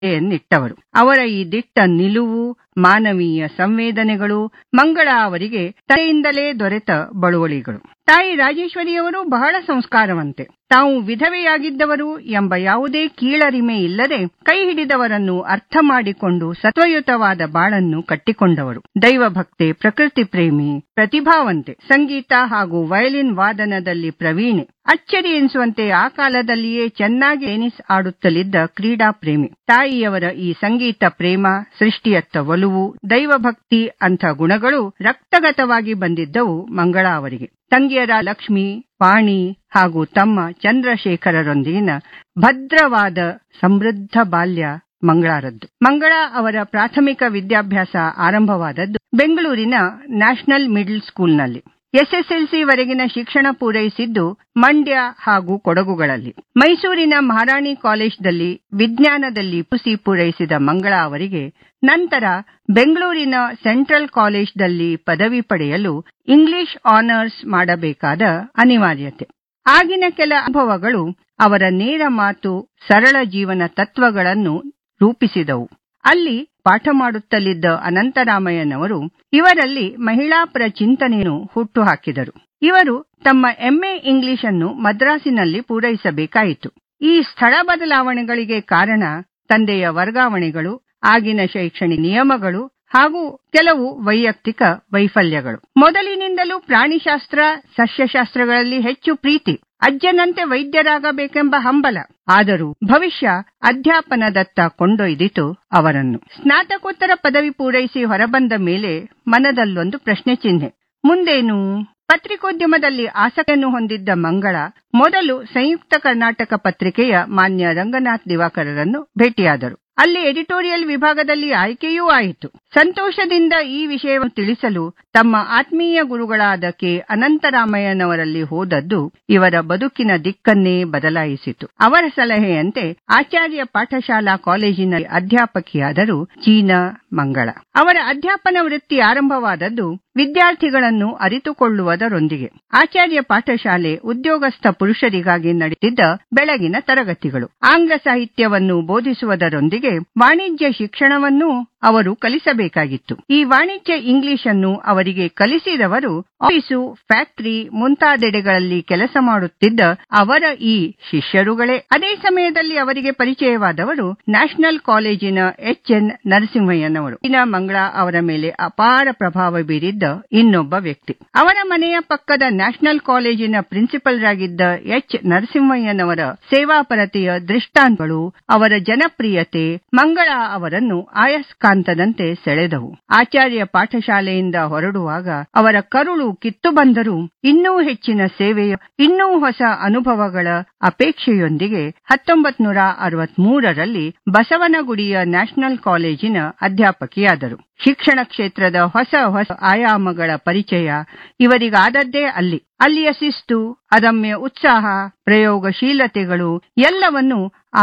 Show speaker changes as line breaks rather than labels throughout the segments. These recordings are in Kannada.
ಎನ್ನಿಟ್ಟವರು ಅವರ ಈ ದಿಟ್ಟ ನಿಲುವು ಮಾನವೀಯ ಸಂವೇದನೆಗಳು ಮಂಗಳ ಅವರಿಗೆ ತಂದೆಯಿಂದಲೇ ದೊರೆತ ಬಳುವಳಿಗಳು ತಾಯಿ ರಾಜೇಶ್ವರಿಯವರು ಬಹಳ ಸಂಸ್ಕಾರವಂತೆ ತಾವು ವಿಧವೆಯಾಗಿದ್ದವರು ಎಂಬ ಯಾವುದೇ ಕೀಳರಿಮೆ ಇಲ್ಲದೆ ಕೈ ಹಿಡಿದವರನ್ನು ಅರ್ಥ ಮಾಡಿಕೊಂಡು ಸತ್ವಯುತವಾದ ಬಾಳನ್ನು ಕಟ್ಟಿಕೊಂಡವರು ದೈವಭಕ್ತೆ ಪ್ರಕೃತಿ ಪ್ರೇಮಿ ಪ್ರತಿಭಾವಂತೆ ಸಂಗೀತ ಹಾಗೂ ವಯಲಿನ್ ವಾದನದಲ್ಲಿ ಪ್ರವೀಣೆ ಅಚ್ಚರಿ ಎನಿಸುವಂತೆ ಆ ಕಾಲದಲ್ಲಿಯೇ ಚೆನ್ನಾಗಿ ಟೆನಿಸ್ ಆಡುತ್ತಲಿದ್ದ ಕ್ರೀಡಾ ಪ್ರೇಮಿ ತಾಯಿಯವರ ಈ ಸಂಗೀತ ಪ್ರೇಮ ಸೃಷ್ಟಿಯತ್ತ ಒಲುವು ದೈವಭಕ್ತಿ ಅಂಥ ಗುಣಗಳು ರಕ್ತಗತವಾಗಿ ಬಂದಿದ್ದವು ಮಂಗಳ ಅವರಿಗೆ ತಂಗಿಯರ ಲಕ್ಷ್ಮಿ ಪಾಣಿ ಹಾಗೂ ತಮ್ಮ ಚಂದ್ರಶೇಖರರೊಂದಿಗಿನ ಭದ್ರವಾದ ಸಮೃದ್ಧ ಬಾಲ್ಯ ಮಂಗಳಾರದ್ದು ಮಂಗಳ ಅವರ ಪ್ರಾಥಮಿಕ ವಿದ್ಯಾಭ್ಯಾಸ ಆರಂಭವಾದದ್ದು ಬೆಂಗಳೂರಿನ ನ್ಯಾಷನಲ್ ಮಿಡ್ಲ್ ಸ್ಕೂಲ್ನಲ್ಲಿ ಎಸ್ಎಸ್ಎಲ್ಸಿ ವರೆಗಿನ ಶಿಕ್ಷಣ ಪೂರೈಸಿದ್ದು ಮಂಡ್ಯ ಹಾಗೂ ಕೊಡಗುಗಳಲ್ಲಿ ಮೈಸೂರಿನ ಮಹಾರಾಣಿ ಕಾಲೇಜ್ನಲ್ಲಿ ವಿಜ್ಞಾನದಲ್ಲಿ ಪುಸಿ ಪೂರೈಸಿದ ಮಂಗಳ ಅವರಿಗೆ ನಂತರ ಬೆಂಗಳೂರಿನ ಸೆಂಟ್ರಲ್ ಕಾಲೇಜ್ನಲ್ಲಿ ಪದವಿ ಪಡೆಯಲು ಇಂಗ್ಲಿಷ್ ಆನರ್ಸ್ ಮಾಡಬೇಕಾದ ಅನಿವಾರ್ಯತೆ ಆಗಿನ ಕೆಲ ಅನುಭವಗಳು ಅವರ ನೇರ ಮಾತು ಸರಳ ಜೀವನ ತತ್ವಗಳನ್ನು ರೂಪಿಸಿದವು ಅಲ್ಲಿ ಪಾಠ ಮಾಡುತ್ತಲಿದ್ದ ಅನಂತರಾಮಯ್ಯನವರು ಇವರಲ್ಲಿ ಮಹಿಳಾಪರ ಚಿಂತನೆಯನ್ನು ಹುಟ್ಟುಹಾಕಿದರು ಇವರು ತಮ್ಮ ಎಂಎ ಇಂಗ್ಲಿಷ್ ಅನ್ನು ಮದ್ರಾಸಿನಲ್ಲಿ ಪೂರೈಸಬೇಕಾಯಿತು ಈ ಸ್ಥಳ ಬದಲಾವಣೆಗಳಿಗೆ ಕಾರಣ ತಂದೆಯ ವರ್ಗಾವಣೆಗಳು ಆಗಿನ ಶೈಕ್ಷಣಿಕ ನಿಯಮಗಳು ಹಾಗೂ ಕೆಲವು ವೈಯಕ್ತಿಕ ವೈಫಲ್ಯಗಳು ಮೊದಲಿನಿಂದಲೂ ಪ್ರಾಣಿಶಾಸ್ತ್ರ ಸಸ್ಯಶಾಸ್ತ್ರಗಳಲ್ಲಿ ಹೆಚ್ಚು ಪ್ರೀತಿ ಅಜ್ಜನಂತೆ ವೈದ್ಯರಾಗಬೇಕೆಂಬ ಹಂಬಲ ಆದರೂ ಭವಿಷ್ಯ ಅಧ್ಯಾಪನದತ್ತ ಕೊಂಡೊಯ್ದಿತು ಅವರನ್ನು ಸ್ನಾತಕೋತ್ತರ ಪದವಿ ಪೂರೈಸಿ ಹೊರಬಂದ ಮೇಲೆ ಮನದಲ್ಲೊಂದು ಪ್ರಶ್ನೆ ಚಿಹ್ನೆ ಮುಂದೇನು ಪತ್ರಿಕೋದ್ಯಮದಲ್ಲಿ ಆಸಕ್ತಿಯನ್ನು ಹೊಂದಿದ್ದ ಮಂಗಳ ಮೊದಲು ಸಂಯುಕ್ತ ಕರ್ನಾಟಕ ಪತ್ರಿಕೆಯ ಮಾನ್ಯ ರಂಗನಾಥ್ ದಿವಾಕರರನ್ನು ಭೇಟಿಯಾದರು ಅಲ್ಲಿ ಎಡಿಟೋರಿಯಲ್ ವಿಭಾಗದಲ್ಲಿ ಆಯ್ಕೆಯೂ ಆಯಿತು ಸಂತೋಷದಿಂದ ಈ ವಿಷಯವನ್ನು ತಿಳಿಸಲು ತಮ್ಮ ಆತ್ಮೀಯ ಗುರುಗಳಾದ ಕೆ ಅನಂತರಾಮಯ್ಯನವರಲ್ಲಿ ಹೋದದ್ದು ಇವರ ಬದುಕಿನ ದಿಕ್ಕನ್ನೇ ಬದಲಾಯಿಸಿತು ಅವರ ಸಲಹೆಯಂತೆ ಆಚಾರ್ಯ ಪಾಠಶಾಲಾ ಕಾಲೇಜಿನ ಅಧ್ಯಾಪಕಿಯಾದರು ಚೀನಾ ಮಂಗಳ ಅವರ ಅಧ್ಯಾಪನ ವೃತ್ತಿ ಆರಂಭವಾದದ್ದು ವಿದ್ಯಾರ್ಥಿಗಳನ್ನು ಅರಿತುಕೊಳ್ಳುವುದರೊಂದಿಗೆ ಆಚಾರ್ಯ ಪಾಠಶಾಲೆ ಉದ್ಯೋಗಸ್ಥ ಪುರುಷರಿಗಾಗಿ ನಡೆದಿದ್ದ ಬೆಳಗಿನ ತರಗತಿಗಳು ಆಂಗ್ಲ ಸಾಹಿತ್ಯವನ್ನು ಬೋಧಿಸುವುದರೊಂದಿಗೆ ವಾಣಿಜ್ಯ ಶಿಕ್ಷಣವನ್ನೂ ಅವರು ಕಲಿಸಬೇಕಾಗಿತ್ತು ಈ ವಾಣಿಜ್ಯ ಇಂಗ್ಲಿಷ್ ಅನ್ನು ಅವರಿಗೆ ಕಲಿಸಿದವರು ಆಫೀಸು ಫ್ಯಾಕ್ಟರಿ ಮುಂತಾದೆಡೆಗಳಲ್ಲಿ ಕೆಲಸ ಮಾಡುತ್ತಿದ್ದ ಅವರ ಈ ಶಿಷ್ಯರುಗಳೇ ಅದೇ ಸಮಯದಲ್ಲಿ ಅವರಿಗೆ ಪರಿಚಯವಾದವರು ನ್ಯಾಷನಲ್ ಕಾಲೇಜಿನ ಎಚ್ ಎನ್ ನರಸಿಂಹಯ್ಯನವರು ಚೀನಾ ಮಂಗಳ ಅವರ ಮೇಲೆ ಅಪಾರ ಪ್ರಭಾವ ಬೀರಿದ್ದ ಇನ್ನೊಬ್ಬ ವ್ಯಕ್ತಿ ಅವರ ಮನೆಯ ಪಕ್ಕದ ನ್ಯಾಷನಲ್ ಕಾಲೇಜಿನ ಪ್ರಿನ್ಸಿಪಲ್ರಾಗಿದ್ದ ಎಚ್ ನರಸಿಂಹಯ್ಯನವರ ಸೇವಾಪರತೆಯ ದೃಷ್ಟಾಂತಗಳು ಅವರ ಜನಪ್ರಿಯತೆ ಮಂಗಳ ಅವರನ್ನು ಆಯಸ್ಕಾಂತದಂತೆ ಸೆಳೆದವು ಆಚಾರ್ಯ ಪಾಠಶಾಲೆಯಿಂದ ಹೊರಡುವಾಗ ಅವರ ಕರುಳು ಕಿತ್ತು ಬಂದರೂ ಇನ್ನೂ ಹೆಚ್ಚಿನ ಸೇವೆಯ ಇನ್ನೂ ಹೊಸ ಅನುಭವಗಳ ಅಪೇಕ್ಷೆಯೊಂದಿಗೆ ಹತ್ತೊಂಬತ್ ನೂರ ಅರವತ್ಮೂರರಲ್ಲಿ ಬಸವನಗುಡಿಯ ನ್ಯಾಷನಲ್ ಕಾಲೇಜಿನ ಅಧ್ಯಾಪಕಿಯಾದರು ಶಿಕ್ಷಣ ಕ್ಷೇತ್ರದ ಹೊಸ ಹೊಸ ಆಯಾಮಗಳ ಪರಿಚಯ ಇವರಿಗಾದದ್ದೇ ಅಲ್ಲಿ ಅಲ್ಲಿಯ ಶಿಸ್ತು ಅದಮ್ಯ ಉತ್ಸಾಹ ಪ್ರಯೋಗಶೀಲತೆಗಳು ಎಲ್ಲವನ್ನೂ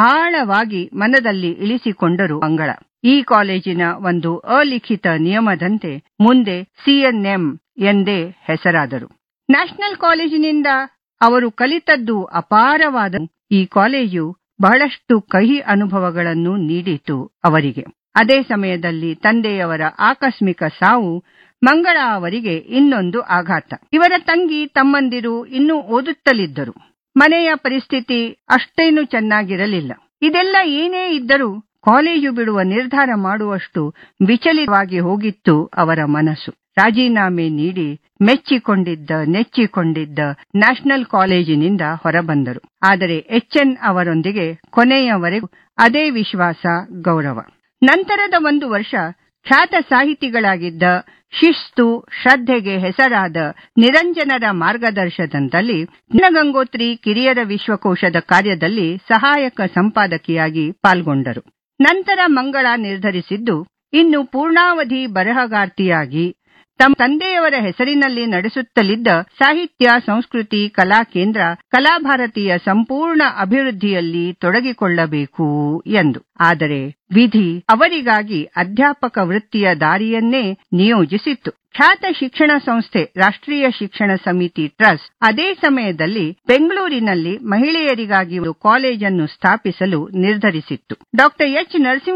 ಆಳವಾಗಿ ಮನದಲ್ಲಿ ಇಳಿಸಿಕೊಂಡರು ಮಂಗಳ ಈ ಕಾಲೇಜಿನ ಒಂದು ಅಲಿಖಿತ ನಿಯಮದಂತೆ ಮುಂದೆ ಸಿಎನ್ಎಂ ಎಂದೇ ಹೆಸರಾದರು ನ್ಯಾಷನಲ್ ಕಾಲೇಜಿನಿಂದ ಅವರು ಕಲಿತದ್ದು ಅಪಾರವಾದ ಈ ಕಾಲೇಜು ಬಹಳಷ್ಟು ಕಹಿ ಅನುಭವಗಳನ್ನು ನೀಡಿತು ಅವರಿಗೆ ಅದೇ ಸಮಯದಲ್ಲಿ ತಂದೆಯವರ ಆಕಸ್ಮಿಕ ಸಾವು ಮಂಗಳ ಅವರಿಗೆ ಇನ್ನೊಂದು ಆಘಾತ ಇವರ ತಂಗಿ ತಮ್ಮಂದಿರು ಇನ್ನೂ ಓದುತ್ತಲಿದ್ದರು ಮನೆಯ ಪರಿಸ್ಥಿತಿ ಅಷ್ಟೇನು ಚೆನ್ನಾಗಿರಲಿಲ್ಲ ಇದೆಲ್ಲ ಏನೇ ಇದ್ದರೂ ಕಾಲೇಜು ಬಿಡುವ ನಿರ್ಧಾರ ಮಾಡುವಷ್ಟು ವಿಚಲಿತವಾಗಿ ಹೋಗಿತ್ತು ಅವರ ಮನಸ್ಸು ರಾಜೀನಾಮೆ ನೀಡಿ ಮೆಚ್ಚಿಕೊಂಡಿದ್ದ ನೆಚ್ಚಿಕೊಂಡಿದ್ದ ನ್ಯಾಷನಲ್ ಕಾಲೇಜಿನಿಂದ ಹೊರಬಂದರು ಆದರೆ ಎಚ್ಎನ್ ಅವರೊಂದಿಗೆ ಕೊನೆಯವರೆಗೂ ಅದೇ ವಿಶ್ವಾಸ ಗೌರವ ನಂತರದ ಒಂದು ವರ್ಷ ಖ್ಯಾತ ಸಾಹಿತಿಗಳಾಗಿದ್ದ ಶಿಸ್ತು ಶ್ರದ್ಧೆಗೆ ಹೆಸರಾದ ನಿರಂಜನರ ಮಾರ್ಗದರ್ಶನದಲ್ಲಿ ಗಂಗೋತ್ರಿ ಕಿರಿಯರ ವಿಶ್ವಕೋಶದ ಕಾರ್ಯದಲ್ಲಿ ಸಹಾಯಕ ಸಂಪಾದಕಿಯಾಗಿ ಪಾಲ್ಗೊಂಡರು ನಂತರ ಮಂಗಳ ನಿರ್ಧರಿಸಿದ್ದು ಇನ್ನು ಪೂರ್ಣಾವಧಿ ಬರಹಗಾರ್ತಿಯಾಗಿ ತಮ್ಮ ತಂದೆಯವರ ಹೆಸರಿನಲ್ಲಿ ನಡೆಸುತ್ತಲಿದ್ದ ಸಾಹಿತ್ಯ ಸಂಸ್ಕೃತಿ ಕಲಾ ಕೇಂದ್ರ ಕಲಾಭಾರತಿಯ ಸಂಪೂರ್ಣ ಅಭಿವೃದ್ಧಿಯಲ್ಲಿ ತೊಡಗಿಕೊಳ್ಳಬೇಕು ಎಂದು ಆದರೆ ವಿಧಿ ಅವರಿಗಾಗಿ ಅಧ್ಯಾಪಕ ವೃತ್ತಿಯ ದಾರಿಯನ್ನೇ ನಿಯೋಜಿಸಿತ್ತು ಖ್ಯಾತ ಶಿಕ್ಷಣ ಸಂಸ್ಥೆ ರಾಷ್ಟ್ರೀಯ ಶಿಕ್ಷಣ ಸಮಿತಿ ಟ್ರಸ್ಟ್ ಅದೇ ಸಮಯದಲ್ಲಿ ಬೆಂಗಳೂರಿನಲ್ಲಿ ಮಹಿಳೆಯರಿಗಾಗಿ ಒಂದು ಕಾಲೇಜನ್ನು ಸ್ಥಾಪಿಸಲು ನಿರ್ಧರಿಸಿತ್ತು ಡಾಕ್ಟರ್ ಎಚ್